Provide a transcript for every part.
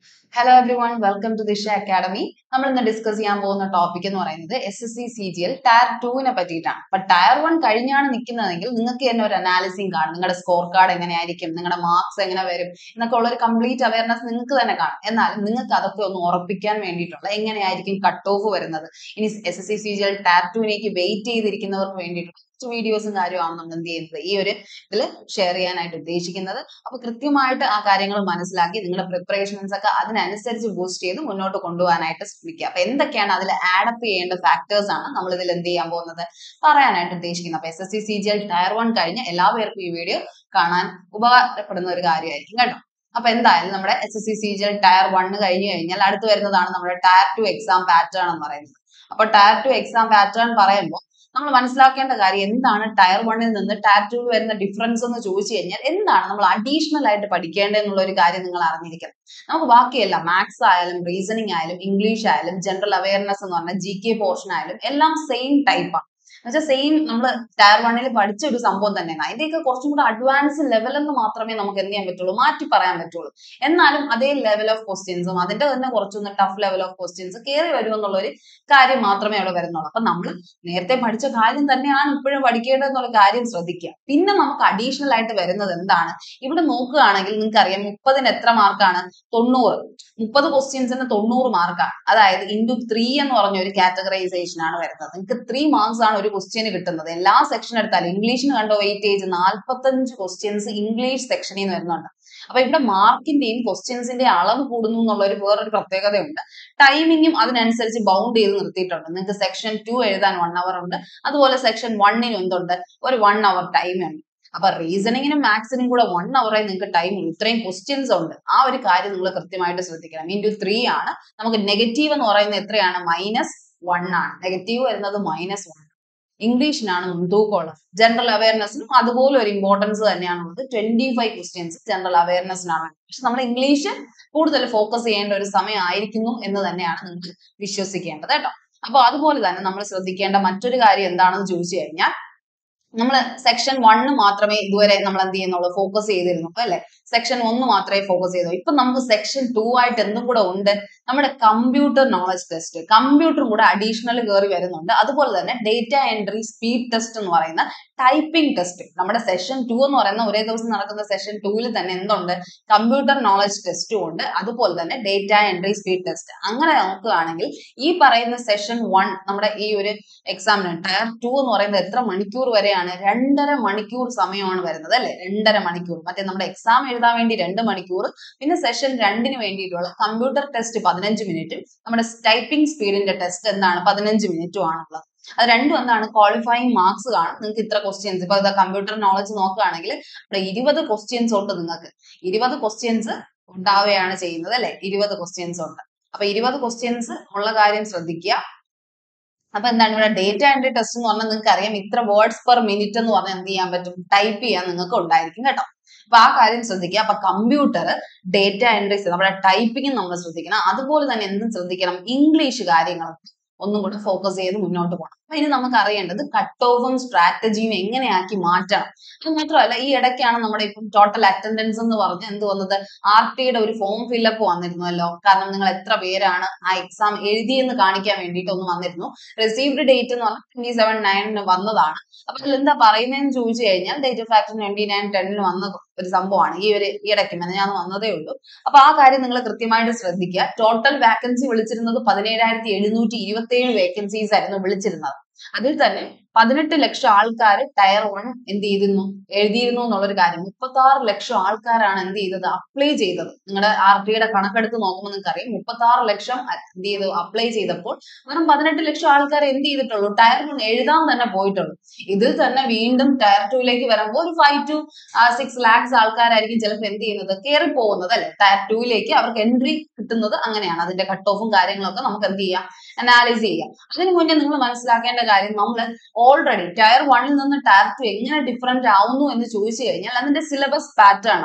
hello everyone welcome to Disha academy നമ്മൾ ഇന്ന് discuss ചെയ്യാൻ പോകുന്ന ടോപ്പിക് എന്ന് പറയുന്നത് S S C C G L tier ടുവിനെ പറ്റിയിട്ടാണ് അപ്പൊ ടയർ വൺ കഴിഞ്ഞാണ് നിൽക്കുന്നതെങ്കിൽ നിങ്ങൾക്ക് തന്നെ ഒരു അനാലിസിങ് കാണും നിങ്ങളുടെ സ്കോർ കാർഡ് എങ്ങനെയായിരിക്കും നിങ്ങളുടെ മാർക്സ് എങ്ങനെ വരും എന്നൊക്കെ ഉള്ള ഒരു കംപ്ലീറ്റ് അവയർനെസ് നിങ്ങൾക്ക് തന്നെ കാണും എന്നാലും നിങ്ങൾക്ക് അതൊക്കെ ഒന്ന് ഉറപ്പിക്കാൻ വേണ്ടിയിട്ടുള്ള എങ്ങനെയായിരിക്കും കട്ട് ഓഫ് വരുന്നത് ഇനി S S C C G L tier ടുവിനേക്ക് വെയിറ്റ് ചെയ്തിരിക്കുന്നവർക്ക് വേണ്ടിയിട്ടുള്ള വീഡിയോസും കാര്യമാണ് നമ്മൾ എന്ത് ചെയ്യുന്നത് ഈ ഒരു ഇതിൽ ഷെയർ ചെയ്യാനായിട്ട് ഉദ്ദേശിക്കുന്നത് അപ്പൊ കൃത്യമായിട്ട് ആ കാര്യങ്ങൾ മനസ്സിലാക്കി നിങ്ങളുടെ പ്രിപ്പറേഷൻസ് ഒക്കെ അതിനനുസരിച്ച് ബൂസ്റ്റ് ചെയ്ത് മുന്നോട്ട് കൊണ്ടുപോകാനായിട്ട് ശ്രമിക്കുക അപ്പൊ എന്തൊക്കെയാണ് അതിൽ ആഡപ്പ് ചെയ്യേണ്ട ഫാക്ടേഴ്സ് ആണ് നമ്മൾ ഇതിൽ എന്ത് ചെയ്യാൻ പോകുന്നത് പറയാനായിട്ട് ഉദ്ദേശിക്കുന്നത് അപ്പൊ S S C C G L tier one കഴിഞ്ഞ് എല്ലാവർക്കും ഈ വീഡിയോ കാണാൻ ഉപകാരപ്പെടുന്ന ഒരു കാര്യമായിരിക്കും കേട്ടോ അപ്പൊ എന്തായാലും നമ്മുടെ S S C C G L tier one കഴിഞ്ഞു കഴിഞ്ഞാൽ അടുത്ത് വരുന്നതാണ് നമ്മുടെ ടയർ ടു എക്സാം പാറ്റേൺ എന്ന് പറയുന്നത് അപ്പൊ ടയർ ടു എക്സാം പാറ്റേൺ പറയുമ്പോൾ നമ്മൾ മനസ്സിലാക്കേണ്ട കാര്യം എന്താണ് ടയർ വണ്ണിൽ നിന്ന് ടയർ ടുവിൽ വരുന്ന ഡിഫറൻസ് എന്ന് ചോദിച്ചു കഴിഞ്ഞാൽ എന്താണ് നമ്മൾ അഡീഷണൽ ആയിട്ട് പഠിക്കേണ്ടത് എന്നുള്ള ഒരു കാര്യം നിങ്ങൾ അറിഞ്ഞിരിക്കണം നമുക്ക് ബാക്കിയെല്ലാം മാത്സ് ആയാലും റീസണിങ് ആയാലും ഇംഗ്ലീഷ് ആയാലും ജനറൽ അവയർനെസ് എന്ന് പറഞ്ഞാൽ ജി കെ പോർഷൻ ആയാലും എല്ലാം സെയിം ടൈപ്പാണ് എന്നുവെച്ചാൽ സെയിം നമ്മൾ ടയർ വണ്ണിൽ പഠിച്ച ഒരു സംഭവം തന്നെയാണ് അതിന്റെയൊക്കെ കുറച്ചും കൂടെ അഡ്വാൻസ് ലെവൽ എന്ന് മാത്രമേ നമുക്ക് എന്ത് ചെയ്യാൻ പറ്റുള്ളൂ മാറ്റി പറയാൻ പറ്റുള്ളൂ എന്നാലും അതേ ലെവൽ ഓഫ് ക്വസ്റ്റ്യൻസും അതിന്റെ തന്നെ കുറച്ചൊന്ന് ടഫ് ലെവൽ ഓഫ് ക്വസ്റ്റ്യൻസ് കയറി വരും എന്നുള്ള ഒരു കാര്യം മാത്രമേ അവിടെ വരുന്നുള്ളൂ അപ്പൊ നമ്മൾ നേരത്തെ പഠിച്ച കാര്യം തന്നെയാണ് ഇപ്പോഴും പഠിക്കേണ്ടത് എന്നുള്ള കാര്യം ശ്രദ്ധിക്കുക പിന്നെ നമുക്ക് അഡീഷണൽ ആയിട്ട് വരുന്നത് എന്താണ് ഇവിടെ നോക്കുകയാണെങ്കിൽ നിങ്ങൾക്ക് അറിയാം മുപ്പതിന് എത്ര മാർക്കാണ് തൊണ്ണൂറ് മുപ്പത് ക്വസ്റ്റ്യൻസിന് തൊണ്ണൂറ് മാർക്കാണ് അതായത് ഇൻറ്റു ത്രീ എന്ന് പറഞ്ഞ ഒരു കാറ്റഗറൈസേഷൻ ആണ് വരുന്നത് നിങ്ങൾക്ക് ത്രീ മാർക്സ് ആണ് ഒരു ക്വസ്റ്റ്യന് കിട്ടുന്നത് എല്ലാ സെക്ഷൻ എടുത്താലും ഇംഗ്ലീഷിന് കണ്ടോ വെയിറ്റേജ് നാൽപ്പത്തഞ്ച് ക്വസ്റ്റ്യൻസ് ഇംഗ്ലീഷ് സെക്ഷനിൽ നിന്ന് വരുന്നുണ്ട് അപ്പൊ ഇവിടെ മാർക്കിന്റെയും ക്വസ്റ്റ്യൻസിന്റെ അളവ് കൂടുന്നു എന്നുള്ള ഒരു വേറൊരു പ്രത്യേകതയുണ്ട് ടൈമിങ്ങും അതിനനുസരിച്ച് ബൗണ്ട് ചെയ്ത് നിർത്തിയിട്ടുണ്ട് നിങ്ങൾക്ക് സെക്ഷൻ ടു എഴുതാൻ വൺ അവർ ഉണ്ട് അതുപോലെ സെക്ഷൻ വണ്ണിന് എന്തുണ്ട് ഒരു വൺ അവർ ടൈം ഉണ്ട് അപ്പൊ റീസണിങ്ങിനും മാത്സിനും കൂടെ വൺ അവറേ നിങ്ങൾക്ക് ടൈം ഉള്ളൂ ഇത്രയും ക്വസ്റ്റ്യൻസ് ഉണ്ട് ആ ഒരു കാര്യം നിങ്ങൾ കൃത്യമായിട്ട് ശ്രദ്ധിക്കണം ഇൻറ്റു ത്രീ ആണ് നമുക്ക് നെഗറ്റീവ് എന്ന് പറയുന്നത് എത്രയാണ് മൈനസ് വൺ ആണ് നെഗറ്റീവ് വരുന്നത് മൈനസ് വൺ ഇംഗ്ലീഷിനാണ് മുൻതൂക്കമുള്ളത് ജനറൽ അവയർനെസ്സിനും അതുപോലെ ഒരു ഇമ്പോർട്ടൻസ് തന്നെയാണുള്ളത് ട്വന്റി ഫൈവ് ക്വസ്റ്റ്യൻസ് ജനറൽ അവയർനെസ്സിനാണ് പക്ഷെ നമ്മൾ ഇംഗ്ലീഷ് കൂടുതൽ ഫോക്കസ് ചെയ്യേണ്ട ഒരു സമയം ആയിരിക്കുന്നു എന്ന് തന്നെയാണ് നിങ്ങൾക്ക് വിശ്വസിക്കേണ്ടത് കേട്ടോ അപ്പൊ അതുപോലെ തന്നെ നമ്മൾ ശ്രദ്ധിക്കേണ്ട മറ്റൊരു കാര്യം എന്താണെന്ന് ചോദിച്ചു കഴിഞ്ഞാൽ നമ്മൾ സെക്ഷൻ വണ്ണ് മാത്രമേ ഇതുവരെ നമ്മൾ എന്ത് ചെയ്യുന്നുള്ളൂ ഫോക്കസ് ചെയ്തിരുന്നുള്ളൂ അല്ലെ സെക്ഷൻ ഒന്ന് മാത്രമേ ഫോക്കസ് ചെയ്തു ഇപ്പൊ നമുക്ക് സെക്ഷൻ ടു ആയിട്ട് എന്തും കൂടെ ഉണ്ട് നമ്മുടെ കമ്പ്യൂട്ടർ നോളജ് ടെസ്റ്റ് കമ്പ്യൂട്ടറും കൂടെ അഡീഷണൽ കയറി വരുന്നുണ്ട് അതുപോലെ തന്നെ ഡേറ്റ എൻട്രി സ്പീഡ് ടെസ്റ്റ് എന്ന് പറയുന്ന ടൈപ്പിംഗ് ടെസ്റ്റ് നമ്മുടെ സെഷൻ ടു എന്ന് പറയുന്ന ഒരേ ദിവസം നടക്കുന്ന സെഷൻ ടൂവിൽ തന്നെ എന്തുണ്ട് കമ്പ്യൂട്ടർ നോളജ് ടെസ്റ്റും ഉണ്ട് അതുപോലെ തന്നെ ഡേറ്റ എൻട്രി സ്പീഡ് ടെസ്റ്റ് അങ്ങനെ നോക്കുകയാണെങ്കിൽ ഈ പറയുന്ന സെഷൻ വൺ നമ്മുടെ ഈ ഒരു എക്സാമിന് ടയർ ടു എന്ന് പറയുന്നത് എത്ര മണിക്കൂർ വരെയാണ് രണ്ടര മണിക്കൂർ സമയമാണ് വരുന്നത് അല്ലെ രണ്ടര മണിക്കൂർ മറ്റേ നമ്മുടെ എക്സാം എഴുതാൻ വേണ്ടി രണ്ട് മണിക്കൂർ പിന്നെ സെഷൻ രണ്ടിന് വേണ്ടിയിട്ടുള്ള കമ്പ്യൂട്ടർ ടെസ്റ്റ് പതിനഞ്ച് മിനിറ്റും നമ്മുടെ ടൈപ്പിംഗ് സ്പീഡിന്റെ ടെസ്റ്റ് എന്താണ് പതിനഞ്ച് മിനിറ്റും ആണുള്ളത് അത് രണ്ടും എന്താണ് ക്വാളിഫയിങ് മാർക്സ് കാണും നിങ്ങൾക്ക് ഇത്ര ക്വസ്റ്റ്യൻസ് ഇപ്പൊ ഇതാ കമ്പ്യൂട്ടർ നോളജ് നോക്കുകയാണെങ്കിൽ ഇവിടെ ഇരുപത് ക്വസ്റ്റ്യൻസ് ഉണ്ട് നിങ്ങൾക്ക് ഇരുപത് ക്വസ്റ്റ്യൻസ് ഉണ്ടാവുകയാണ് ചെയ്യുന്നത് അല്ലെ ഇരുപത് ക്വസ്റ്റ്യൻസ് ഉണ്ട് അപ്പൊ ഇരുപത് ക്വസ്റ്റ്യൻസ് ഉള്ള കാര്യം ശ്രദ്ധിക്കുക അപ്പൊ എന്താണ് ഇവിടെ ഡേറ്റ എൻട്രി ടെസ്റ്റ് എന്ന് പറഞ്ഞാൽ നിങ്ങൾക്ക് അറിയാം ഇത്ര വേർഡ്സ് പെർ മിനിറ്റ് എന്ന് പറഞ്ഞാൽ എന്ത് ചെയ്യാൻ പറ്റും ടൈപ്പ് ചെയ്യാൻ നിങ്ങൾക്ക് ഉണ്ടായിരിക്കും കേട്ടോ അപ്പൊ ആ കാര്യം ശ്രദ്ധിക്കുക അപ്പൊ കമ്പ്യൂട്ടർ ഡേറ്റ എൻട്രീസ് നമ്മുടെ ടൈപ്പിംഗ് നമ്മൾ ശ്രദ്ധിക്കണം അതുപോലെ തന്നെ എന്തും ശ്രദ്ധിക്കണം ഇംഗ്ലീഷ് കാര്യങ്ങൾ ഒന്നും കൂടെ ഫോക്കസ് ചെയ്ത് മുന്നോട്ട് പോകണം അപ്പൊ ഇനി നമുക്ക് അറിയേണ്ടത് കട്ട് ഓഫും സ്ട്രാറ്റജിയും എങ്ങനെയാക്കി മാറ്റണം അത് മാത്രമല്ല ഈ ഇടയ്ക്കാണ് നമ്മുടെ ഇപ്പം ടോട്ടൽ അറ്റൻഡൻസ് എന്ന് പറഞ്ഞ് എന്ത് വന്നത് ആർ ടിയുടെ ഒരു ഫോം ഫില്ലപ്പ് വന്നിരുന്നല്ലോ കാരണം നിങ്ങൾ എത്ര പേരാണ് ആ എക്സാം എഴുതിയെന്ന് കാണിക്കാൻ വേണ്ടിയിട്ട് ഒന്ന് വന്നിരുന്നു റിസീവ്ഡ് ഡേറ്റ് എന്ന് പറഞ്ഞാൽ ട്വന്റി സെവൻ നയനിന് വന്നതാണ് അപ്പൊ അതിൽ എന്താ പറയുന്നതെന്ന് ചോദിച്ചു കഴിഞ്ഞാൽ date of action twenty nine ടെന്നിന് വന്ന ഒരു സംഭവമാണ് ഈ ഒരു ഈ ഇടയ്ക്ക് ഞാൻ വന്നതേ ഉള്ളൂ അപ്പൊ ആ കാര്യം നിങ്ങൾ കൃത്യമായിട്ട് ശ്രദ്ധിക്കുക ടോട്ടൽ വാക്കൻസി വിളിച്ചിരുന്നത് പതിനേഴായിരത്തി എഴുന്നൂറ്റി ഇരുപത്തി ഏഴ് വേക്കൻസീസ് ആയിരുന്നു വിളിച്ചിരുന്നത് അതിൽ തന്നെ പതിനെട്ട് ലക്ഷം ആൾക്കാർ ടയർ വൺ എന്ത് ചെയ്തിരുന്നു എഴുതിയിരുന്നു എന്നുള്ളൊരു കാര്യം മുപ്പത്തി ആറ് ലക്ഷം ആൾക്കാരാണ് എന്ത് ചെയ്തത് അപ്ലൈ ചെയ്തത് നിങ്ങളുടെ ആർ ടിയുടെ കണക്കെടുത്ത് നോക്കുമ്പോൾ നിങ്ങൾക്ക് അറിയാം മുപ്പത്തി ആറ് ലക്ഷം എന്ത് ചെയ്തു അപ്ലൈ ചെയ്തപ്പോൾ വെറും പതിനെട്ട് ലക്ഷം ആൾക്കാർ എന്ത് ചെയ്തിട്ടുള്ളൂ ടയർ വൺ എഴുതാൻ തന്നെ പോയിട്ടുള്ളൂ ഇതിൽ തന്നെ വീണ്ടും ടയർ ടുവിലേക്ക് വരുമ്പോൾ ഒരു ഫൈവ് ടു സിക്സ് ലാക്സ് ആൾക്കാരായിരിക്കും ചിലപ്പോൾ എന്ത് ചെയ്യുന്നത് കയറി പോകുന്നത് അല്ലെ ടയർ ടുവിലേക്ക് അവർക്ക് എൻട്രി കിട്ടുന്നത് അങ്ങനെയാണ് അതിന്റെ കട്ട് ഓഫും കാര്യങ്ങളൊക്കെ നമുക്ക് എന്ത് ചെയ്യാം അനാലിസ് ചെയ്യാം അതിന് മുന്നേ നിങ്ങൾ മനസ്സിലാക്കേണ്ട കാര്യം നമ്മൾ ഓൾറെഡി ടയർ വണ്ണിൽ നിന്ന് ടയർ ടു എങ്ങനെ ഡിഫറെന്റ് ആവുന്നു എന്ന് ചോദിച്ചു കഴിഞ്ഞാൽ അതിന്റെ സിലബസ് പാറ്റേൺ ആണ്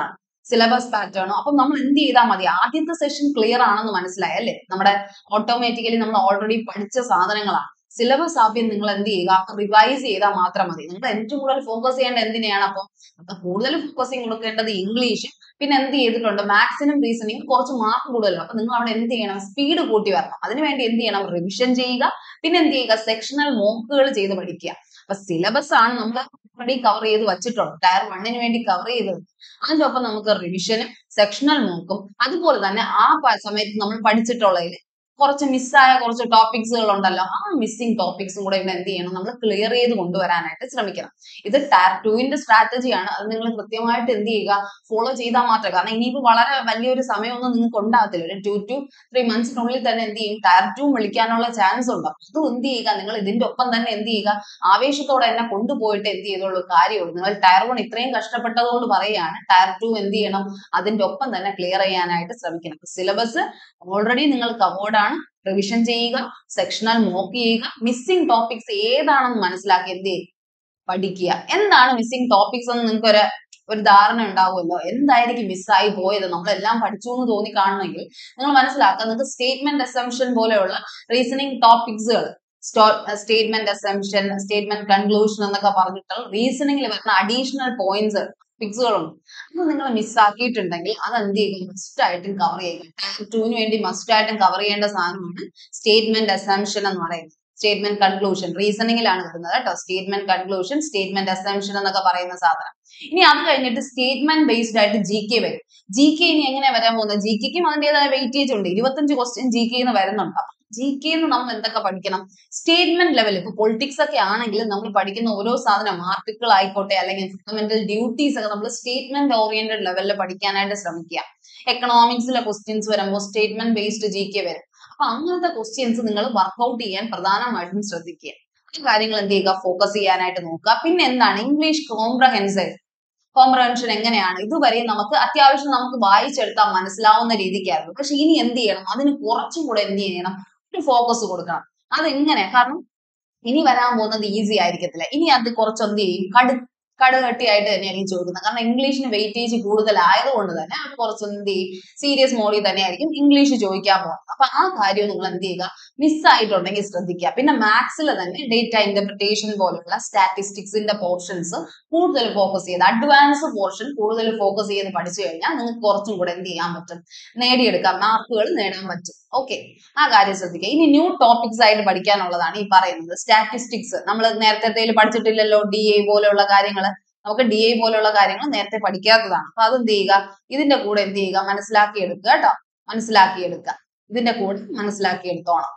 സിലബസ് പാറ്റേണോ അപ്പൊ നമ്മൾ എന്ത് ചെയ്താൽ മതി ആദ്യത്തെ സെഷൻ ക്ലിയർ ആണെന്ന് മനസ്സിലായി അല്ലേ നമ്മുടെ ഓട്ടോമാറ്റിക്കലി നമ്മൾ ഓൾറെഡി പഠിച്ച സാധനങ്ങളാണ് സിലബസ് ആദ്യം നിങ്ങൾ എന്ത് ചെയ്യുക റിവൈസ് ചെയ്താൽ മാത്രം മതി നിങ്ങൾ ഏറ്റവും കൂടുതൽ ഫോക്കസ് ചെയ്യേണ്ട എന്തിനെയാണ് അപ്പം അപ്പൊ കൂടുതൽ ഫോക്കസിങ് കൊടുക്കേണ്ടത് ഇംഗ്ലീഷ് പിന്നെ എന്ത് ചെയ്തിട്ടുണ്ട് മാത്സിനും റീസണിങ്ങും കുറച്ച് മാർക്ക് കൂടുതലാണ് അപ്പൊ നിങ്ങൾ അവിടെ എന്ത് ചെയ്യണം സ്പീഡ് കൂട്ടി വരണം അതിനുവേണ്ടി എന്ത് ചെയ്യണം റിവിഷൻ ചെയ്യുക പിന്നെ എന്ത് ചെയ്യുക സെക്ഷണൽ മോക്കുകൾ ചെയ്ത് പഠിക്കുക അപ്പൊ സിലബസ് ആണ് നമ്മൾ ഓൾറെഡി കവർ ചെയ്ത് വെച്ചിട്ടുള്ളത് ടയർ വണ്ണിന് വേണ്ടി കവർ ചെയ്തത് അതിന്റെ ഒപ്പം നമുക്ക് റിവിഷനും സെക്ഷണൽ മോക്കും അതുപോലെ തന്നെ ആ പ- സമയത്ത് നമ്മൾ പഠിച്ചിട്ടുള്ളതിൽ കുറച്ച് മിസ്സായ കുറച്ച് ടോപ്പിക്സുകൾ ഉണ്ടല്ലോ ആ മിസ്സിംഗ് ടോപ്പിക്സും കൂടെ ഇവിടെ എന്ത് ചെയ്യണം നമ്മൾ ക്ലിയർ ചെയ്ത് കൊണ്ടുവരാനായിട്ട് ശ്രമിക്കണം ഇത് ടയർ ടുവിന്റെ സ്ട്രാറ്റജിയാണ് അത് നിങ്ങൾ കൃത്യമായിട്ട് എന്ത് ചെയ്യുക ഫോളോ ചെയ്താൽ മാത്രമേ കാരണം ഇനിയിപ്പോൾ വളരെ വലിയൊരു സമയമൊന്നും നിങ്ങൾക്ക് ഉണ്ടാകത്തില്ല ഒരു ടു ടു ത്രീ മന്ത്സിനുള്ളിൽ തന്നെ എന്ത് ചെയ്യും ടയർ ടു വിളിക്കാനുള്ള ചാൻസ് ഉണ്ട് അതും എന്ത് ചെയ്യുക നിങ്ങൾ ഇതിന്റെ ഒപ്പം തന്നെ എന്ത് ചെയ്യുക ആവേശത്തോടെ തന്നെ കൊണ്ടുപോയിട്ട് എന്ത് ചെയ്തോളൂ കാര്യമുള്ളൂ നിങ്ങൾ ടയർ വൺ ഇത്രയും കഷ്ടപ്പെട്ടതുകൊണ്ട് പറയുകയാണ് ടയർ ടു എന്ത് ചെയ്യണം അതിന്റെ ഒപ്പം തന്നെ ക്ലിയർ ചെയ്യാനായിട്ട് ശ്രമിക്കണം സിലബസ് ഓൾറെഡി നിങ്ങൾ കവേർഡ് ആണ് റിവിഷൻ ചെയ്യുക സെക്ഷണൽ മോക്ക് ചെയ്യുക മിസ്സിംഗ് ടോപ്പിക്സ് ഏതാണെന്ന് മനസ്സിലാക്കി എന്ത് ചെയ്യും പഠിക്കുക എന്താണ് മിസ്സിംഗ് ടോപ്പിക്സ് എന്ന് നിങ്ങൾക്ക് ഒരു ഒരു ധാരണ ഉണ്ടാവുമല്ലോ എന്തായിരിക്കും മിസ്സായി പോയത് നമ്മളെല്ലാം പഠിച്ചു എന്ന് തോന്നി കാണണമെങ്കിൽ നിങ്ങൾ മനസ്സിലാക്കുക നിങ്ങൾക്ക് സ്റ്റേറ്റ്മെന്റ് അസംഷൻ പോലെയുള്ള റീസണിങ് ടോപ്പിക്സുകൾ സ്റ്റേറ്റ്മെന്റ് അസംഷൻ സ്റ്റേറ്റ്മെന്റ് കൺക്ലൂഷൻ എന്നൊക്കെ പറഞ്ഞിട്ടുള്ള റീസണിങ്ങിൽ വരുന്ന അഡീഷണൽ പോയിന്റ്സ് ഫിക്സുകളുണ്ട് അത് നിങ്ങൾ മിസ്സാക്കിയിട്ടുണ്ടെങ്കിൽ അത് എന്ത് ചെയ്യുക മസ്റ്റ് ആയിട്ടും കവർ ചെയ്യുക ടയർ ടുവിന് വേണ്ടി മസ്റ്റ് ആയിട്ടും കവർ ചെയ്യേണ്ട സാധനമാണ് സ്റ്റേറ്റ്മെന്റ് അസംഷൻ എന്ന് പറയുന്നത് സ്റ്റേറ്റ്മെന്റ് കൺക്ലൂഷൻ റീസണിങ്ങിലാണ് വരുന്നത് കേട്ടോ സ്റ്റേറ്റ്മെന്റ് കൺക്ലൂഷൻ സ്റ്റേറ്റ്മെന്റ് അസംഷൻ എന്നൊക്കെ പറയുന്ന സാധനം ഇനി അത് കഴിഞ്ഞിട്ട് സ്റ്റേറ്റ്മെന്റ് ബേസ്ഡ് ആയിട്ട് ജി കെ വരും ജി കെ ഇനി എങ്ങനെയാ വരാൻ പോകുന്നത് ജി കെക്കും അതിന്റേതായ വെയിറ്റേജ് ഉണ്ട് ഇരുപത്തഞ്ച് ക്വസ്റ്റ്യൻ ജി കെന്ന് വരുന്നുണ്ട് അപ്പൊ ജി കെന്ന് നമ്മൾ എന്തൊക്കെ പഠിക്കണം സ്റ്റേറ്റ്മെന്റ് ലെവൽ ഇപ്പൊ പൊളിറ്റിക്സ് ഒക്കെ ആണെങ്കിൽ നമ്മൾ പഠിക്കുന്ന ഓരോ സാധനം ആർട്ടിക്കിൾ ആയിക്കോട്ടെ അല്ലെങ്കിൽ ഫണ്ടമെന്റൽ ഡ്യൂട്ടീസ് ഒക്കെ നമ്മൾ സ്റ്റേറ്റ്മെന്റ് ഓറിയന്റഡ് ലെവലിൽ പഠിക്കാനായിട്ട് ശ്രമിക്കുക എക്കണോമിക്സിലെ ക്വസ്റ്റ്യൻസ് വരുമ്പോൾ സ്റ്റേറ്റ്മെന്റ് ബേസ്ഡ് ജി കെ വരും അപ്പൊ അങ്ങനത്തെ ക്വസ്റ്റ്യൻസ് നിങ്ങൾ വർക്ക്ഔട്ട് ചെയ്യാൻ പ്രധാനമായിട്ടും ശ്രദ്ധിക്കുക ഈ കാര്യങ്ങൾ എന്ത് ചെയ്യുക ഫോക്കസ് ചെയ്യാനായിട്ട് നോക്കുക പിന്നെ എന്താണ് ഇംഗ്ലീഷ് കോംപ്രഹെൻസീവ് കോംപ്രഹെൻഷൻ എങ്ങനെയാണ് ഇതുവരെ നമുക്ക് അത്യാവശ്യം നമുക്ക് വായിച്ചെടുത്താൽ മനസ്സിലാവുന്ന രീതിക്കായിരുന്നു പക്ഷെ ഇനി എന്ത് ചെയ്യണം അതിന് കുറച്ചും കൂടെ എന്ത് ചെയ്യണം ഒരു ഫോക്കസ് കൊടുക്കണം അതെങ്ങനെ കാരണം ഇനി വരാൻ പോകുന്നത് ഈസി ആയിരിക്കത്തില്ല ഇനി അത് കുറച്ച് എന്ത് ചെയ്യും കടു കടുകട്ടിയായിട്ട് തന്നെയായിരിക്കും ചോദിക്കുന്നത് കാരണം ഇംഗ്ലീഷിന് വെയിറ്റേജ് കൂടുതലായതുകൊണ്ട് തന്നെ അവർ കുറച്ച് എന്ത് ചെയ്യും സീരിയസ് മോഡിൽ തന്നെയായിരിക്കും ഇംഗ്ലീഷ് ചോദിക്കാൻ പോകുന്നത് അപ്പൊ ആ കാര്യം നിങ്ങൾ എന്ത് ചെയ്യുക മിസ്സായിട്ടുണ്ടെങ്കിൽ ശ്രദ്ധിക്കുക പിന്നെ മാത്സിൽ തന്നെ ഡേറ്റ ഇന്റർപ്രിട്ടേഷൻ പോലുള്ള സ്റ്റാറ്റിസ്റ്റിക്സിന്റെ പോർഷൻസ് കൂടുതൽ ഫോക്കസ് ചെയ്ത് അഡ്വാൻസ് പോർഷൻ കൂടുതൽ ഫോക്കസ് ചെയ്ത് പഠിച്ചു കഴിഞ്ഞാൽ നിങ്ങൾക്ക് കുറച്ചും കൂടെ എന്ത് ചെയ്യാൻ പറ്റും നേടിയെടുക്കാം മാർക്കുകൾ നേടാൻ പറ്റും ഓക്കെ ആ കാര്യം ശ്രദ്ധിക്കുക ഇനി ന്യൂ ടോപ്പിക്സ് ആയിട്ട് പഠിക്കാനുള്ളതാണ് ഈ പറയുന്നത് സ്റ്റാറ്റിസ്റ്റിക്സ് നമ്മൾ നേരത്തെ പഠിച്ചിട്ടില്ലല്ലോ ഡി എ പോലെയുള്ള കാര്യങ്ങൾ നമുക്ക് ഡി എ പോലെയുള്ള കാര്യങ്ങൾ നേരത്തെ പഠിക്കാത്തതാണ് അപ്പൊ അതെന്ത് ചെയ്യുക ഇതിന്റെ കൂടെ എന്ത് ചെയ്യുക മനസ്സിലാക്കി എടുക്കുക കേട്ടോ മനസ്സിലാക്കി എടുക്കുക ഇതിന്റെ കൂടെ മനസ്സിലാക്കി എടുത്തോണം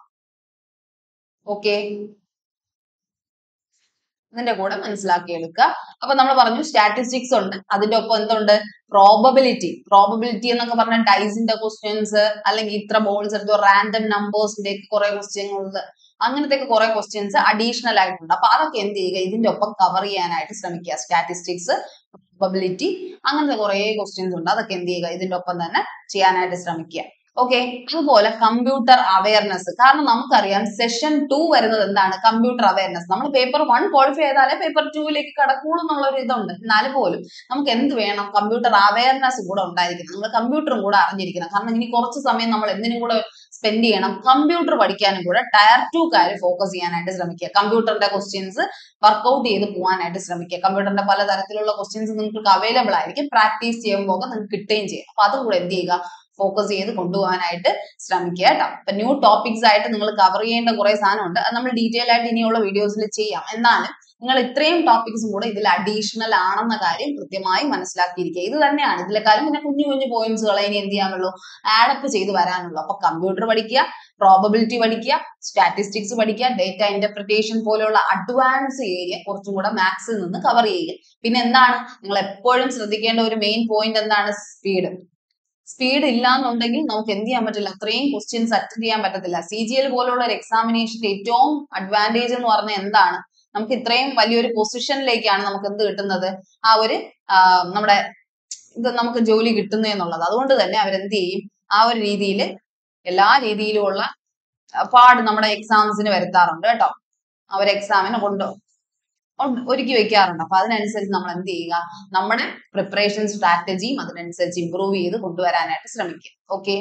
ഓക്കെ ഇതിന്റെ കൂടെ മനസ്സിലാക്കി എടുക്കുക അപ്പൊ നമ്മൾ പറഞ്ഞു സ്റ്റാറ്റിസ്റ്റിക്സ് ഉണ്ട് അതിന്റെ ഒപ്പം എന്തുണ്ട് പ്രോബബിലിറ്റി പ്രോബബിലിറ്റി എന്നൊക്കെ പറഞ്ഞ ഡൈസിന്റെ ക്വസ്റ്റ്യൻസ് അല്ലെങ്കിൽ ഇത്ര ബോൾസ് എടുത്തോ റാൻഡം നമ്പേഴ്സിന്റെ കുറെ ക്വസ്റ്റ്യൻസ് അങ്ങനത്തെ കുറെ ക്വസ്റ്റ്യൻസ് അഡീഷണൽ ആയിട്ടുണ്ട് അപ്പൊ അതൊക്കെ എന്ത് ചെയ്യുക ഇതിന്റെ ഒപ്പം കവർ ചെയ്യാനായിട്ട് ശ്രമിക്കുക സ്റ്റാറ്റിസ്റ്റിക്സ് പ്രോബബിലിറ്റി അങ്ങനത്തെ കുറെ ക്വസ്റ്റ്യൻസ് ഉണ്ട് അതൊക്കെ എന്ത് ചെയ്യുക ഇതിന്റെ ഒപ്പം തന്നെ ചെയ്യാനായിട്ട് ശ്രമിക്കുക ഓക്കെ അതുപോലെ കമ്പ്യൂട്ടർ അവയർനെസ് കാരണം നമുക്കറിയാം സെഷൻ ടു വരുന്നത് എന്താണ് കമ്പ്യൂട്ടർ അവയർനെസ് നമ്മൾ പേപ്പർ വൺ ക്വാളിഫൈ ചെയ്താലേ പേപ്പർ ടൂവിലേക്ക് കടക്കുള്ളൂ എന്നുള്ള ഒരു ഇതുണ്ട് എന്നാൽ പോലും നമുക്ക് എന്ത് വേണം കമ്പ്യൂട്ടർ അവയർനെസ് കൂടെ ഉണ്ടായിരിക്കണം നമ്മൾ കമ്പ്യൂട്ടറും കൂടെ അറിഞ്ഞിരിക്കണം കാരണം ഇനി കുറച്ച് സമയം നമ്മൾ എന്തിനും കൂടെ സ്പെൻഡ് ചെയ്യണം കമ്പ്യൂട്ടർ പഠിക്കാനും കൂടെ ടയർ ടു കാര്യം ഫോക്കസ് ചെയ്യാനായിട്ട് ശ്രമിക്കുക കമ്പ്യൂട്ടറിന്റെ ക്വസ്റ്റ്യൻസ് വർക്ക്ഔട്ട് ചെയ്ത് പോകാനായിട്ട് ശ്രമിക്കുക കമ്പ്യൂട്ടറിന്റെ പല തരത്തിലുള്ള ക്വസ്റ്റ്യൻസ് നിങ്ങൾക്ക് അവൈലബിൾ ആയിരിക്കും പ്രാക്ടീസ് ചെയ്യുമ്പോൾ നിങ്ങൾക്ക് കിട്ടുകയും ചെയ്യും അപ്പൊ അതും കൂടെ എന്ത് ചെയ്യുക ഫോക്കസ് ചെയ്ത് കൊണ്ടുപോകാനായിട്ട് ശ്രമിക്കുക കേട്ടോ അപ്പൊ ന്യൂ ടോപ്പിക്സ് ആയിട്ട് നിങ്ങൾ കവർ ചെയ്യേണ്ട കുറെ സാധനമുണ്ട് അത് നമ്മൾ ഡീറ്റെയിൽ ആയിട്ട് ഇനിയുള്ള വീഡിയോസിൽ ചെയ്യാം എന്നാലും നിങ്ങൾ ഇത്രയും ടോപ്പിക്സും കൂടെ ഇതിൽ അഡീഷണൽ ആണെന്ന കാര്യം കൃത്യമായി മനസ്സിലാക്കിയിരിക്കുക ഇത് തന്നെയാണ് ഇതിലെക്കാളും പിന്നെ കുഞ്ഞു കുഞ്ഞു പോയിന്റ്സുകളെ ഇനി എന്ത് ചെയ്യാനുള്ളൂ ആഡപ്പ് ചെയ്ത് വരാനുള്ളൂ അപ്പൊ കമ്പ്യൂട്ടർ പഠിക്കുക പ്രോബബിലിറ്റി പഠിക്കുക സ്റ്റാറ്റിസ്റ്റിക്സ് പഠിക്കുക ഡേറ്റ ഇന്റർപ്രിട്ടേഷൻ പോലെയുള്ള അഡ്വാൻസ് ഏരിയ കുറച്ചും കൂടെ മാത്സിൽ നിന്ന് കവർ ചെയ്യുക പിന്നെ എന്താണ് നിങ്ങൾ എപ്പോഴും ശ്രദ്ധിക്കേണ്ട ഒരു മെയിൻ പോയിന്റ് എന്താണ് സ്പീഡ് സ്പീഡ് ഇല്ല എന്നുണ്ടെങ്കിൽ നമുക്ക് എന്ത് ചെയ്യാൻ പറ്റില്ല അത്രയും ക്വസ്റ്റ്യൻസ് അറ്റൻഡ് ചെയ്യാൻ പറ്റത്തില്ല സി ജി എൽ പോലുള്ള ഒരു എക്സാമിനേഷന്റെ ഏറ്റവും അഡ്വാൻറ്റേജ് എന്ന് പറഞ്ഞാൽ എന്താണ് നമുക്ക് ഇത്രയും വലിയൊരു പൊസിഷനിലേക്കാണ് നമുക്ക് എന്ത് കിട്ടുന്നത് ആ ഒരു നമ്മുടെ ഇത് നമുക്ക് ജോലി കിട്ടുന്നു എന്നുള്ളത് അതുകൊണ്ട് തന്നെ അവരെന്ത് ചെയ്യും ആ ഒരു രീതിയിൽ എല്ലാ രീതിയിലുമുള്ള പാട് നമ്മുടെ എക്സാംസിന് വരുത്താറുണ്ട് കേട്ടോ അവർ എക്സാമിന് കൊണ്ടു ഒ- ഒരുക്കി വെക്കാറുണ്ട് അപ്പൊ അതിനനുസരിച്ച് നമ്മൾ എന്ത് ചെയ്യുക നമ്മുടെ പ്രിപ്പറേഷൻ സ്ട്രാറ്റജിയും അതിനനുസരിച്ച് ഇമ്പ്രൂവ് ചെയ്ത് കൊണ്ടുവരാനായിട്ട് ശ്രമിക്കുക ഓക്കെ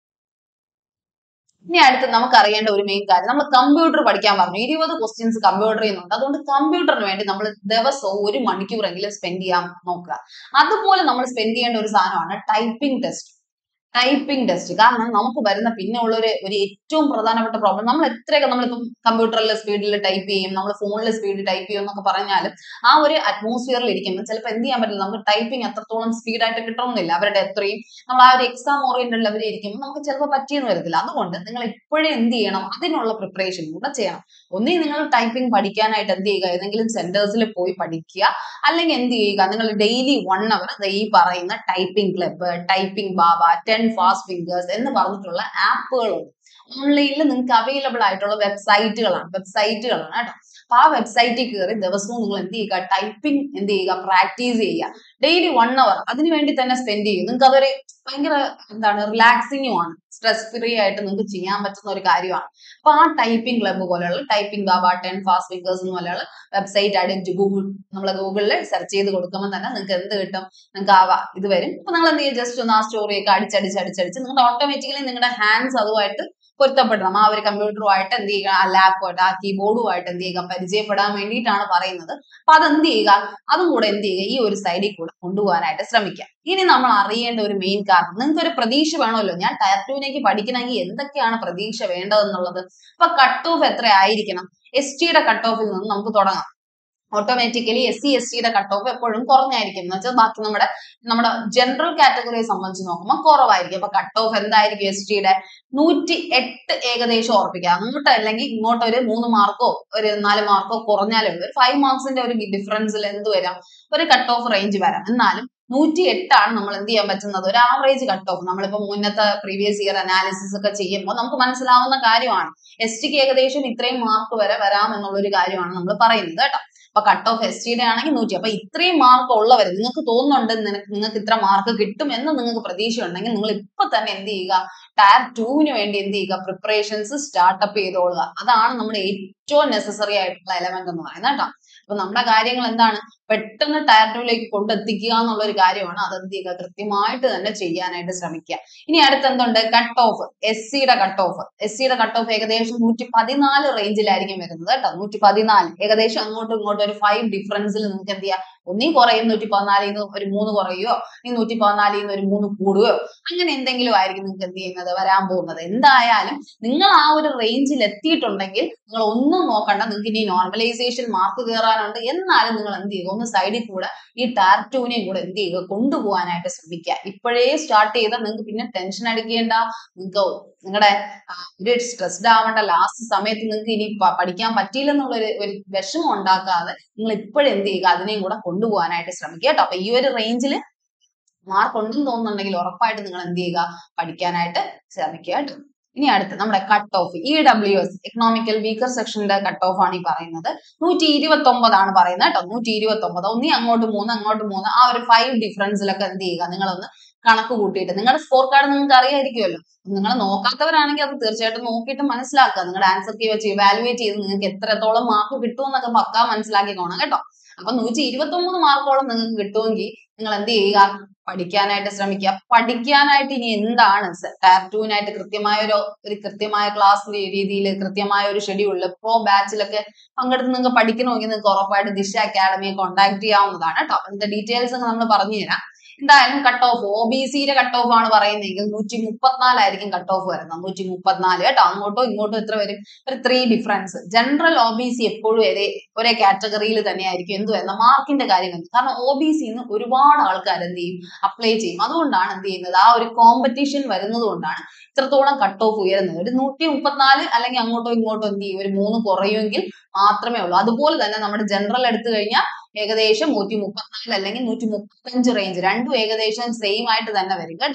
ഇനി അടുത്ത് നമുക്ക് അറിയേണ്ട ഒരു മെയിൻ കാര്യം നമ്മൾ കമ്പ്യൂട്ടർ പഠിക്കാൻ പറഞ്ഞു ഇരുപത് ക്വസ്റ്റ്യൻസ് കമ്പ്യൂട്ടറിൽ നിന്നുണ്ട് അതുകൊണ്ട് കമ്പ്യൂട്ടറിന് വേണ്ടി നമ്മൾ ദിവസവും ഒരു മണിക്കൂറെങ്കിലും സ്പെൻഡ് ചെയ്യാൻ നോക്കുക അതുപോലെ നമ്മൾ സ്പെൻഡ് ചെയ്യേണ്ട ഒരു സാധനമാണ് ടൈപ്പിംഗ് ടെസ്റ്റ് ടൈപ്പിംഗ് ടെസ്റ്റ് കാരണം നമുക്ക് വരുന്ന പിന്നെ ഉള്ള ഒരു ഒരു ഏറ്റവും പ്രധാനപ്പെട്ട പ്രോബ്ലം നമ്മൾ എത്രയൊക്കെ നമ്മളിപ്പം കമ്പ്യൂട്ടറിൽ സ്പീഡിൽ ടൈപ്പ് ചെയ്യും നമ്മൾ ഫോണിൽ സ്പീഡിൽ ടൈപ്പ് ചെയ്യും എന്നൊക്കെ പറഞ്ഞാലും ആ ഒരു അറ്റ്മോസ്ഫിയറിൽ ഇരിക്കുമ്പോൾ ചിലപ്പോൾ എന്ത് ചെയ്യാൻ പറ്റില്ല നമുക്ക് ടൈപ്പിംഗ് എത്രത്തോളം സ്പീഡായിട്ട് കിട്ടണമെന്നില്ല അവരുടെ എത്രയും നമ്മൾ ആ ഒരു എക്സാം ഓറിയന്റഡ് ലെവലിൽ ഇരിക്കുമ്പോൾ നമുക്ക് ചിലപ്പോൾ പറ്റിയെന്ന് വരത്തില്ല അതുകൊണ്ട് നിങ്ങൾ ഇപ്പോഴേ എന്ത് ചെയ്യണം അതിനുള്ള പ്രിപ്പറേഷൻ കൂടെ ചെയ്യണം ഒന്നേ നിങ്ങൾ ടൈപ്പിംഗ് പഠിക്കാനായിട്ട് എന്ത് ചെയ്യുക ഏതെങ്കിലും സെന്റേഴ്സിൽ പോയി പഠിക്കുക അല്ലെങ്കിൽ എന്ത് ചെയ്യുക നിങ്ങൾ ഡെയിലി വൺ അവർ ഈ പറയുന്ന typing club typing Baba ten fast fingers എന്ന് പറഞ്ഞിട്ടുള്ള ആപ്പുകളുണ്ട് ഓൺലൈനിൽ നിങ്ങൾക്ക് അവൈലബിൾ ആയിട്ടുള്ള വെബ്സൈറ്റുകളാണ് വെബ്സൈറ്റുകളാണ് കേട്ടോ അപ്പൊ ആ വെബ്സൈറ്റിൽ കയറി ദിവസവും നിങ്ങൾ എന്ത് ചെയ്യുക ടൈപ്പിംഗ് എന്ത് ചെയ്യുക പ്രാക്ടീസ് ചെയ്യുക ഡെയിലി വൺ അവർ അതിനു വേണ്ടി തന്നെ സ്പെൻഡ് ചെയ്യും നിങ്ങൾക്ക് അതൊരു ഭയങ്കര എന്താണ് റിലാക്സിങ്ങും ആണ് സ്ട്രെസ് ഫ്രീ ആയിട്ട് നിങ്ങൾക്ക് ചെയ്യാൻ പറ്റുന്ന ഒരു കാര്യമാണ് അപ്പൊ ആ ടൈപ്പിംഗ് ക്ലബ്ബ് പോലെയുള്ള typing Baba ten fast fingers എന്ന് പോലെയുള്ള വെബ്സൈറ്റ് ആയിട്ട് ഗൂഗിൾ നമ്മൾ ഗൂഗിളിൽ സെർച്ച് ചെയ്ത് കൊടുക്കുമ്പോൾ തന്നെ നിങ്ങൾക്ക് എന്ത് കിട്ടും നിങ്ങൾക്ക് ആ വ- ഇത് വരും അപ്പൊ നിങ്ങൾ എന്ത് ചെയ്യും ജസ്റ്റ് ഒന്ന് ആ സ്റ്റോറി ഒക്കെ അടിച്ചടിച്ച് അടിച്ചടിച്ച് നിങ്ങളുടെ ഓട്ടോമാറ്റിക്കലി നിങ്ങളുടെ ഹാൻഡ്സ് അതുമായിട്ട് പൊരുത്തപ്പെടണം ആ ഒരു കമ്പ്യൂട്ടറുമായിട്ട് എന്ത് ചെയ്യുക ആ ലാപ്പുമായിട്ട് ആ കീബോർഡുമായിട്ട് എന്ത് ചെയ്യുക പരിചയപ്പെടാൻ വേണ്ടിയിട്ടാണ് പറയുന്നത് അപ്പൊ അതെന്ത് ചെയ്യുക അതും കൂടെ എന്ത് ചെയ്യുക ഈ ഒരു സൈഡിൽ കൂടെ കൊണ്ടുപോകാനായിട്ട് ശ്രമിക്കുക ഇനി നമ്മൾ അറിയേണ്ട ഒരു മെയിൻ കാരണം നിങ്ങൾക്ക് ഒരു പ്രതീക്ഷ വേണമല്ലോ ഞാൻ ടയർ ടുവിലേക്ക് പഠിക്കണമെങ്കിൽ എന്തൊക്കെയാണ് പ്രതീക്ഷ വേണ്ടതെന്നുള്ളത് അപ്പൊ കട്ട് ഓഫ് എത്ര ആയിരിക്കണം എസ് ടിയുടെ കട്ട് ഓഫിൽ നിന്ന് നമുക്ക് തുടങ്ങാം ഓട്ടോമാറ്റിക്കലി എസ് സി എസ് ടിയുടെ കട്ട് ഓഫ് എപ്പോഴും കുറഞ്ഞായിരിക്കും എന്ന് വെച്ചാൽ ബാക്കി നമ്മുടെ നമ്മുടെ ജനറൽ കാറ്റഗറിയെ സംബന്ധിച്ച് നോക്കുമ്പോൾ കുറവായിരിക്കും അപ്പൊ കട്ട് ഓഫ് എന്തായിരിക്കും എസ് ടിയുടെ നൂറ്റി എട്ട് ഏകദേശം ഉറപ്പിക്കുക അങ്ങോട്ട് അല്ലെങ്കിൽ ഇങ്ങോട്ട് ഒരു മൂന്ന് മാർക്കോ ഒരു നാല് മാർക്കോ കുറഞ്ഞാലേ ഉള്ളൂ ഒരു ഫൈവ് മാർക്സിന്റെ ഒരു ഡിഫറൻസിൽ എന്ത് വരാം ഒരു കട്ട് ഓഫ് റേഞ്ച് വരാം എന്നാലും നൂറ്റി എട്ടാണ് നമ്മൾ എന്ത് ചെയ്യാൻ പറ്റുന്നത് ഒരു ആവറേജ് കട്ട് ഓഫ് നമ്മളിപ്പോ മുന്നത്തെ പ്രീവിയസ് ഇയർ അനാലിസിസ് ഒക്കെ ചെയ്യുമ്പോൾ നമുക്ക് മനസ്സിലാവുന്ന കാര്യമാണ് എസ് ടിക്ക് ഏകദേശം ഇത്രയും മാർക്ക് വരെ വരാം എന്നുള്ള ഒരു കാര്യമാണ് നമ്മൾ പറയുന്നത് കേട്ടോ അപ്പൊ കട്ട് ഓഫ് എസ് ടിയുടെ ആണെങ്കിൽ നൂറ്റി അപ്പൊ ഇത്രയും മാർക്ക് ഉള്ളവർ നിങ്ങൾക്ക് തോന്നുന്നുണ്ട് നിനക്ക് നിങ്ങൾക്ക് ഇത്ര മാർക്ക് കിട്ടും എന്ന് നിങ്ങൾക്ക് പ്രതീക്ഷ ഉണ്ടെങ്കിൽ നിങ്ങൾ ഇപ്പൊ തന്നെ എന്ത് ചെയ്യുക ടയർ ടുവിന് വേണ്ടി എന്ത് ചെയ്യുക പ്രിപ്പറേഷൻസ് സ്റ്റാർട്ടപ്പ് ചെയ്തോളുക അതാണ് നമ്മുടെ ഏറ്റവും നെസസറി ആയിട്ടുള്ള എലമെന്റ് എന്ന് പറയുന്നത് കേട്ടോ അപ്പൊ നമ്മുടെ കാര്യങ്ങൾ എന്താണ് പെട്ടെന്ന് ടയർ ടുവിലേക്ക് കൊണ്ടെത്തിക്കുക എന്നുള്ള ഒരു കാര്യമാണ് അത് എന്ത് ചെയ്യുക കൃത്യമായിട്ട് തന്നെ ചെയ്യാനായിട്ട് ശ്രമിക്കുക ഇനി അടുത്ത് എന്തുണ്ട് കട്ട് ഓഫ് എസ് സിയുടെ കട്ട് ഓഫ് എസ് സിയുടെ കട്ട് ഓഫ് ഏകദേശം നൂറ്റി പതിനാല് റേഞ്ചിലായിരിക്കും വരുന്നത് കേട്ടോ നൂറ്റി പതിനാല് ഏകദേശം അങ്ങോട്ടും ഇങ്ങോട്ടും ഒരു ഫൈവ് ഡിഫറൻസിൽ നിങ്ങൾക്ക് എന്ത് ചെയ്യാം ഒന്നീ കുറയും നൂറ്റി പതിനാലിൽ നിന്ന് ഒരു മൂന്ന് കുറയുകയോ നീ നൂറ്റി പതിനാലിൽ നിന്ന് ഒരു മൂന്ന് കൂടുകയോ അങ്ങനെ എന്തെങ്കിലും ആയിരിക്കും നിങ്ങൾക്ക് എന്ത് ചെയ്യുന്നത് വരാൻ പോകുന്നത് എന്തായാലും നിങ്ങൾ ആ ഒരു റേഞ്ചിൽ എത്തിയിട്ടുണ്ടെങ്കിൽ നിങ്ങൾ ഒന്നും നോക്കണ്ട നിങ്ങൾക്ക് ഇനി നോർമലൈസേഷൻ മാർക്ക് കയറാനുണ്ട് എന്നാലും നിങ്ങൾ എന്ത് ചെയ്യുക ഒന്ന് സൈഡിൽ കൂടെ ഈ ടാർറ്റൂനെയും കൂടെ എന്ത് ചെയ്യുക കൊണ്ടുപോകാനായിട്ട് ശ്രമിക്കുക ഇപ്പോഴേ സ്റ്റാർട്ട് ചെയ്താൽ നിങ്ങൾക്ക് പിന്നെ ടെൻഷൻ അടിക്കേണ്ട നിങ്ങൾക്ക് നിങ്ങളുടെ ഒരു സ്ട്രെസ്ഡ് ആവേണ്ട ലാസ്റ്റ് സമയത്ത് നിങ്ങൾക്ക് ഇനി പ- പഠിക്കാൻ പറ്റിയില്ലെന്നുള്ള ഒരു ഒരു വിഷമം ഉണ്ടാക്കാതെ നിങ്ങൾ ഇപ്പോഴും എന്ത് ചെയ്യുക അതിനെയും കൂടെ കൊണ്ടുപോകാനായിട്ട് ശ്രമിക്കുക കേട്ടോ അപ്പൊ ഈ ഒരു റേഞ്ചിൽ മാർക്ക് ഉണ്ടെന്ന് തോന്നുന്നുണ്ടെങ്കിൽ ഉറപ്പായിട്ട് നിങ്ങൾ എന്ത് ചെയ്യുക പഠിക്കാനായിട്ട് ശ്രമിക്കുക കേട്ടോ ഇനി അടുത്ത് നമ്മുടെ cut off E W S economical weaker സെക്ഷന്റെ കട്ട് ഓഫ് ആണ് ഈ പറയുന്നത് നൂറ്റി ഇരുപത്തി ഒമ്പതാണ് പറയുന്നത് കേട്ടോ നൂറ്റി ഇരുപത്തി ഒമ്പത് ഒന്നി അങ്ങോട്ട് മൂന്ന് അങ്ങോട്ട് മൂന്ന് ആ ഒരു ഫൈവ് ഡിഫറൻസിലൊക്കെ എന്ത് ചെയ്യുക നിങ്ങളൊന്ന് കണക്ക് കൂട്ടിയിട്ട് നിങ്ങളുടെ സ്കോർ കാർഡ് നിങ്ങൾക്ക് അറിയായിരിക്കുമല്ലോ നിങ്ങൾ നോക്കാത്തവരാണെങ്കിൽ അത് തീർച്ചയായിട്ടും നോക്കിയിട്ട് മനസ്സിലാക്കുക നിങ്ങളുടെ ആൻസർ കീ വെച്ച് ഇവാലുവേറ്റ് ചെയ്ത് നിങ്ങൾക്ക് എത്രത്തോളം മാർക്ക് കിട്ടുമെന്നൊക്കെ പക്കാ മനസ്സിലാക്കിക്കോണം കേട്ടോ അപ്പൊ നൂറ്റി ഇരുപത്തി ഒമ്പത് മാർക്കോളം നിങ്ങൾക്ക് കിട്ടുമെങ്കിൽ നിങ്ങൾ എന്ത് ചെയ്യുക പഠിക്കാനായിട്ട് ശ്രമിക്കുക പഠിക്കാനായിട്ട് ഇനി എന്താണ് ടയർ ടുവിനായിട്ട് കൃത്യമായ ഒരു ഒരു കൃത്യമായ ക്ലാസ് രീതിയിൽ കൃത്യമായ ഒരു ഷെഡ്യൂളിൽ പ്രോ ബാച്ചിലൊക്കെ പങ്കെടുത്ത് നിങ്ങൾക്ക് പഠിക്കണമെങ്കിൽ നിങ്ങൾക്ക് ഉറപ്പായിട്ട് ദിശ അക്കാഡമിയെ കോൺടാക്ട് ചെയ്യാവുന്നതാണ് കേട്ടോ അതിന്റെ ഡീറ്റെയിൽസ് ഒക്കെ നമ്മൾ പറഞ്ഞു തരാം എന്തായാലും കട്ട് ഓഫ് ഒ ബി സിയുടെ കട്ട് ഓഫ് ആണ് പറയുന്നതെങ്കിൽ നൂറ്റി മുപ്പത്തിനാലായിരിക്കും കട്ട് ഓഫ് വരുന്നത് നൂറ്റി മുപ്പത്തിനാല് കേട്ടോ അങ്ങോട്ടോ ഇങ്ങോട്ടോ എത്ര വരും ഒരു three difference general O B C എപ്പോഴും ഒരേ ഒരേ കാറ്റഗറിയിൽ തന്നെയായിരിക്കും എന്ത് വരുന്നത് മാർക്കിന്റെ കാര്യം വരുന്നത് കാരണം ഒ ബി സിന്ന് ഒരുപാട് ആൾക്കാർ എന്ത് ചെയ്യും അപ്ലൈ ചെയ്യും അതുകൊണ്ടാണ് എന്ത് ചെയ്യുന്നത് ആ ഒരു കോമ്പറ്റീഷൻ വരുന്നത് കൊണ്ടാണ് ഇത്രത്തോളം കട്ട് ഓഫ് ഉയരുന്നത് ഒരു നൂറ്റി മുപ്പത്തിനാല് അല്ലെങ്കിൽ അങ്ങോട്ടോ ഇങ്ങോട്ടോ എന്ത് ചെയ്യും ഒരു മൂന്ന് കുറയുമെങ്കിൽ മാത്രമേ ഉള്ളൂ അതുപോലെ തന്നെ നമ്മുടെ ജനറൽ എടുത്തു കഴിഞ്ഞാൽ ഏകദേശം നൂറ്റി മുപ്പത്തിനാല് അല്ലെങ്കിൽ നൂറ്റി മുപ്പത്തഞ്ച് റേഞ്ച് രണ്ടും ഏകദേശം സെയിം ആയിട്ട് തന്നെ വരും കേട്ടോ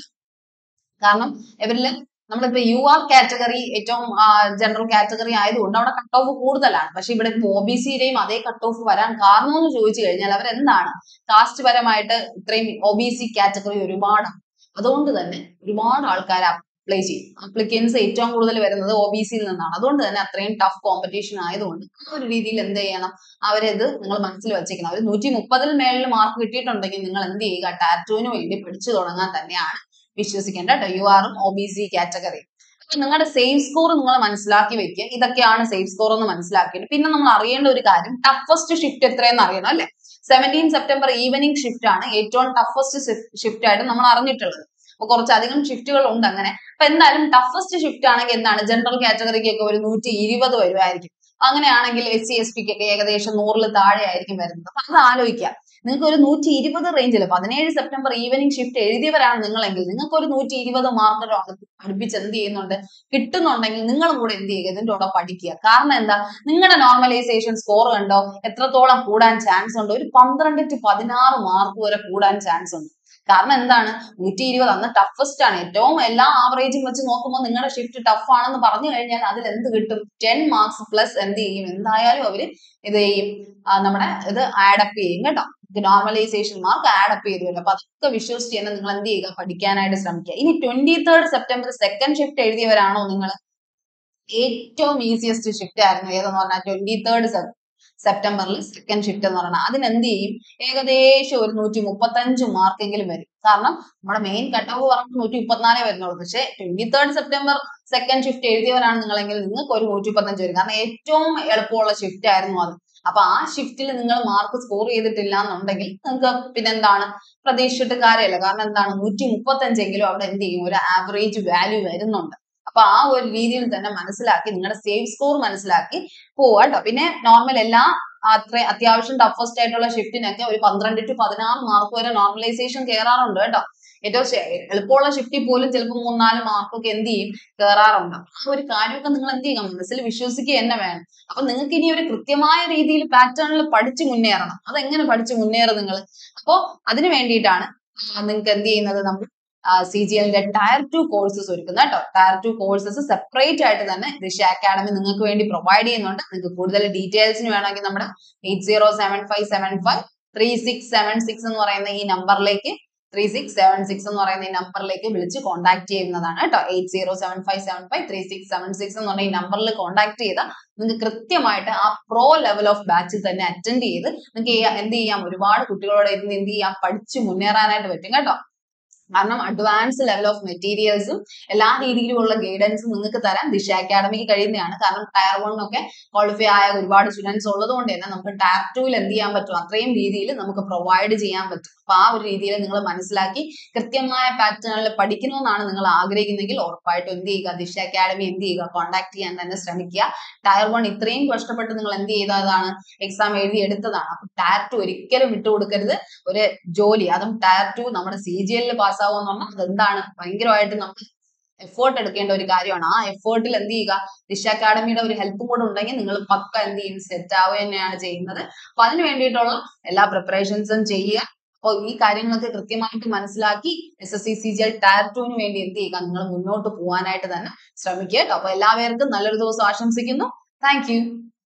കാരണം ഇവരില് നമ്മളിപ്പോ യു ആർ കാറ്റഗറി ഏറ്റവും ജനറൽ കാറ്റഗറി ആയതുകൊണ്ട് അവിടെ കട്ട് ഓഫ് കൂടുതലാണ് പക്ഷെ ഇവിടെ ഒ ബി സിയുടെയും അതേ കട്ട് ഓഫ് വരാൻ കാരണം എന്ന് ചോദിച്ചു കഴിഞ്ഞാൽ അവരെന്താണ് കാസ്റ്റ് പരമായിട്ട് ഇത്രയും ഒ ബി സി കാറ്റഗറി ഒരുപാടാണ് അതുകൊണ്ട് തന്നെ ഒരുപാട് ആൾക്കാർ അപ്ലൈ ചെയ്യും അപ്ലിക്കൻസ് ഏറ്റവും കൂടുതൽ വരുന്നത് ഒ ബി സിയിൽ നിന്നാണ് അതുകൊണ്ട് തന്നെ അത്രയും ടഫ് കോമ്പറ്റീഷൻ ആയതുകൊണ്ട് ആ ഒരു രീതിയിൽ എന്ത് ചെയ്യണം അവരത് നിങ്ങൾ മനസ്സിൽ വെച്ചേക്കണം അവർ നൂറ്റി മുപ്പതിൽ മേളിൽ മാർക്ക് കിട്ടിയിട്ടുണ്ടെങ്കിൽ നിങ്ങൾ എന്ത് ചെയ്യുക ടാറ്റുവിന് വേണ്ടി പഠിച്ചു തുടങ്ങാൻ തന്നെയാണ് വിശ്വസിക്കേണ്ട കേട്ടോ യു ആറും ഒ ബി സി കാറ്റഗറി നിങ്ങളുടെ സേഫ് സ്കോർ നിങ്ങൾ മനസ്സിലാക്കി വെക്കുക ഇതൊക്കെയാണ് സേഫ് സ്കോർ എന്ന് മനസ്സിലാക്കിയിട്ട് പിന്നെ നമ്മൾ അറിയേണ്ട ഒരു കാര്യം ടഫസ്റ്റ് ഷിഫ്റ്റ് എത്രയെന്ന് അറിയണം അല്ലെ സെവൻറ്റീൻ സെപ്റ്റംബർ ഈവനിങ് ഷിഫ്റ്റ് ആണ് ഏറ്റവും ടഫസ്റ്റ് ഷിഫ്റ്റ് ആയിട്ട് നമ്മൾ അറിഞ്ഞിട്ടുള്ളത് അപ്പൊ കുറച്ചധികം ഷിഫ്റ്റുകൾ ഉണ്ട് അങ്ങനെ അപ്പൊ എന്തായാലും ടഫസ്റ്റ് ഷിഫ്റ്റ് ആണെങ്കിൽ എന്താണ് ജനറൽ കാറ്റഗറിക്കൊക്കെ ഒരു നൂറ്റി ഇരുപത് വരുമായിരിക്കും അങ്ങനെയാണെങ്കിൽ എസ് സി എസ് പിക്ക് ഒക്കെ ഏകദേശം നൂറിൽ താഴെ ആയിരിക്കും വരുന്നത് അപ്പൊ അത് ആലോചിക്കുക നിങ്ങൾക്ക് ഒരു നൂറ്റി ഇരുപത് റേഞ്ചിൽ പതിനേഴ് സെപ്റ്റംബർ ഈവനിങ് ഷിഫ്റ്റ് എഴുതിയവരാണ് നിങ്ങളെങ്കിൽ നിങ്ങൾക്ക് ഒരു നൂറ്റി ഇരുപത് മാർക്ക് അടുപ്പിച്ച് എന്ത് ചെയ്യുന്നുണ്ട് കിട്ടുന്നുണ്ടെങ്കിൽ നിങ്ങളും കൂടെ എന്ത് ചെയ്യുക ഇതിന്റെ കൂടെ പഠിക്കുക കാരണം എന്താ നിങ്ങളുടെ നോർമലൈസേഷൻ സ്കോർ കണ്ടോ എത്രത്തോളം കൂടാൻ ചാൻസ് ഉണ്ട് ഒരു പന്ത്രണ്ട് ടു പതിനാറ് മാർക്ക് വരെ കൂടാൻ ചാൻസ് ഉണ്ട് കാരണം എന്താണ് നൂറ്റി ഇരുപത് അന്ന് ടഫസ്റ്റ് ആണ് ഏറ്റവും എല്ലാ ആവറേജും വെച്ച് നോക്കുമ്പോൾ നിങ്ങളുടെ ഷിഫ്റ്റ് ടഫ് ആണെന്ന് പറഞ്ഞു കഴിഞ്ഞാൽ അതിൽ എന്ത് കിട്ടും ടെൻ മാർക്സ് പ്ലസ് എന്ത് ചെയ്യും എന്തായാലും അവര് ഇത് ചെയ്യും ആ, നമ്മുടെ ഇത് ആഡപ്പ് ചെയ്യും കേട്ടോ നോർമലൈസേഷൻ മാർക്ക് ആഡപ്പ് ചെയ്ത് വരും അപ്പൊ അതൊക്കെ വിശ്വസിച്ച് തന്നെ നിങ്ങൾ എന്ത് ചെയ്യുക പഠിക്കാനായിട്ട് ശ്രമിക്കുക ഇനി twenty third September second shift എഴുതിയവരാണോ നിങ്ങൾ ഏറ്റവും ഈസിയസ്റ്റ് ഷിഫ്റ്റ് ആയിരുന്നു ഏതെന്ന് പറഞ്ഞാൽ ട്വന്റി തേർഡ് സെപ്റ്റംബറിൽ സെക്കൻഡ് ഷിഫ്റ്റ് എന്ന് പറഞ്ഞാൽ അതിന് എന്ത് ചെയ്യും ഏകദേശം ഒരു നൂറ്റി മുപ്പത്തഞ്ച് മാർക്കെങ്കിലും വരും കാരണം നമ്മുടെ മെയിൻ കട്ട് ഓഫ് പറഞ്ഞിട്ട് നൂറ്റി മുപ്പത്തിനാലേ വരുന്നുള്ളൂ പക്ഷേ twenty third September second shift എഴുതിയവരാണ് നിങ്ങളെങ്കിൽ നിങ്ങൾക്ക് ഒരു നൂറ്റി മുപ്പത്തഞ്ച് വരും കാരണം ഏറ്റവും എളുപ്പമുള്ള ഷിഫ്റ്റ് ആയിരുന്നു അത് അപ്പൊ ആ ഷിഫ്റ്റിൽ നിങ്ങൾ മാർക്ക് സ്കോർ ചെയ്തിട്ടില്ല എന്നുണ്ടെങ്കിൽ നിങ്ങൾക്ക് പിന്നെന്താണ് പ്രതീക്ഷിച്ചിട്ട് കാര്യമില്ല കാരണം എന്താണ് നൂറ്റി മുപ്പത്തഞ്ചെങ്കിലും അവിടെ എന്ത് ചെയ്യും ഒരു ആവറേജ് വാല്യൂ വരുന്നുണ്ട് അപ്പൊ ആ ഒരു രീതിയിൽ തന്നെ മനസ്സിലാക്കി നിങ്ങളുടെ സേഫ് സ്കോർ മനസ്സിലാക്കി പോവുക കേട്ടോ പിന്നെ നോർമൽ എല്ലാ അത്ര അത്യാവശ്യം ടഫസ്റ്റ് ആയിട്ടുള്ള ഷിഫ്റ്റിനൊക്കെ ഒരു പന്ത്രണ്ട് ടു പതിനാറ് മാർക്ക് വരെ നോർമലൈസേഷൻ കയറാറുണ്ട് കേട്ടോ ഏറ്റവും ശേ- എളുപ്പമുള്ള ഷിഫ്റ്റിൽ പോലും ചിലപ്പോൾ മൂന്നാല് മാർക്കൊക്കെ എന്ത് ചെയ്യും കയറാറുണ്ട് ആ ഒരു കാര്യമൊക്കെ നിങ്ങൾ എന്ത് ചെയ്യുക മനസ്സിൽ വിശ്വസിക്കുക തന്നെ വേണം അപ്പൊ നിങ്ങൾക്ക് ഇനി ഒരു കൃത്യമായ രീതിയിൽ പാറ്റേണിൽ പഠിച്ചു മുന്നേറണം അതെങ്ങനെ പഠിച്ചു മുന്നേറും നിങ്ങൾ അപ്പോ അതിന് വേണ്ടിയിട്ടാണ് നിങ്ങൾക്ക് എന്ത് ചെയ്യുന്നത് നമ്മൾ സി ജി എല്ലിന്റെ ടയർ ടു കോഴ്സസ് ഒരുക്കുന്നത് കേട്ടോ ടയർ ടു കോഴ്സസ് സെപ്പറേറ്റ് ആയിട്ട് തന്നെ ദിശ അക്കാഡമി നിങ്ങൾക്ക് വേണ്ടി പ്രൊവൈഡ് ചെയ്യുന്നുണ്ട് നിങ്ങൾക്ക് കൂടുതൽ ഡീറ്റെയിൽസിന് വേണമെങ്കിൽ നമ്മുടെ eight zero seven five seven five three six seven six എന്ന് പറയുന്ന ഈ നമ്പറിലേക്ക് ത്രീ സിക്സ് സെവൻ സിക്സ് എന്ന് പറയുന്ന ഈ നമ്പറിലേക്ക് വിളിച്ച് കോൺടാക്ട് ചെയ്യുന്നതാണ് കേട്ടോ eight zero seven five seven five three six seven six എന്ന് പറഞ്ഞ ഈ നമ്പറിൽ കോൺടാക്ട് ചെയ്താൽ നിങ്ങൾക്ക് കൃത്യമായിട്ട് ആ പ്രോ ലെവൽ ഓഫ് ബാച്ചിൽ തന്നെ അറ്റൻഡ് ചെയ്ത് നിങ്ങൾക്ക് ചെയ്യാം എന്ത് ചെയ്യാം ഒരുപാട് കുട്ടികളോട് ഇരുന്ന് എന്ത് ചെയ്യാം പഠിച്ച് മുന്നേറാനായിട്ട് പറ്റും കേട്ടോ കാരണം അഡ്വാൻസ് ലെവൽ ഓഫ് മെറ്റീരിയൽസും എല്ലാ രീതിയിലുമുള്ള ഗൈഡൻസും നിങ്ങൾക്ക് തരാൻ ദിശ അക്കാഡമിക്ക് കഴിയുന്നതാണ് കാരണം ടയർ വണ്ണൊക്കെ ക്വാളിഫൈ ആയ ഒരുപാട് സ്റ്റുഡൻസ് ഉള്ളത് കൊണ്ട് തന്നെ നമുക്ക് ടയർ ടൂവിൽ എന്ത് ചെയ്യാൻ പറ്റും അത്രയും രീതിയിൽ നമുക്ക് പ്രൊവൈഡ് ചെയ്യാൻ പറ്റും അപ്പൊ ആ ഒരു രീതിയിൽ നിങ്ങൾ മനസ്സിലാക്കി കൃത്യമായ പാറ്റേണിൽ പഠിക്കണമെന്നാണ് നിങ്ങൾ ആഗ്രഹിക്കുന്നെങ്കിൽ ഉറപ്പായിട്ടും എന്ത് ചെയ്യുക ദിശ അക്കാഡമി എന്ത് ചെയ്യുക കോൺടാക്ട് ചെയ്യാൻ തന്നെ ശ്രമിക്കുക ടയർ വൺ ഇത്രയും കഷ്ടപ്പെട്ട് നിങ്ങൾ എന്ത് ചെയ്തതാണ് എക്സാം എഴുതി എടുത്തതാണ് അപ്പൊ ടയർ ടു ഒരിക്കലും വിട്ടുകൊടുക്കരുത് ഒരു ജോലി അതും ടയർ ടു നമ്മുടെ സി ജി എല്ലിൽ പാസ്സാവുക എന്ന് പറഞ്ഞാൽ അതെന്താണ് ഭയങ്കരമായിട്ട് നമ്മൾ എഫേർട്ട് എടുക്കേണ്ട ഒരു കാര്യമാണ് ആ എഫേർട്ടിൽ എന്ത് ചെയ്യുക ദിശ അക്കാഡമിയുടെ ഒരു ഹെൽപ്പും കൂടെ ഉണ്ടെങ്കിൽ നിങ്ങൾ പക്ക എന്ത് ചെയ്യും സെറ്റ് ആവുക തന്നെയാണ് ചെയ്യുന്നത് അപ്പൊ അതിന് വേണ്ടിയിട്ടുള്ള എല്ലാ പ്രിപ്പറേഷൻസും ചെയ്യുക അപ്പോൾ ഈ കാര്യങ്ങളൊക്കെ കൃത്യമായിട്ട് മനസ്സിലാക്കി S S C C G L tier ടുവിന് വേണ്ടി എന്ത് ചെയ്യുക നിങ്ങൾ മുന്നോട്ട് പോകാനായിട്ട് തന്നെ ശ്രമിക്കുക കേട്ടോ അപ്പൊ എല്ലാവർക്കും നല്ലൊരു ദിവസം ആശംസിക്കുന്നു താങ്ക് യു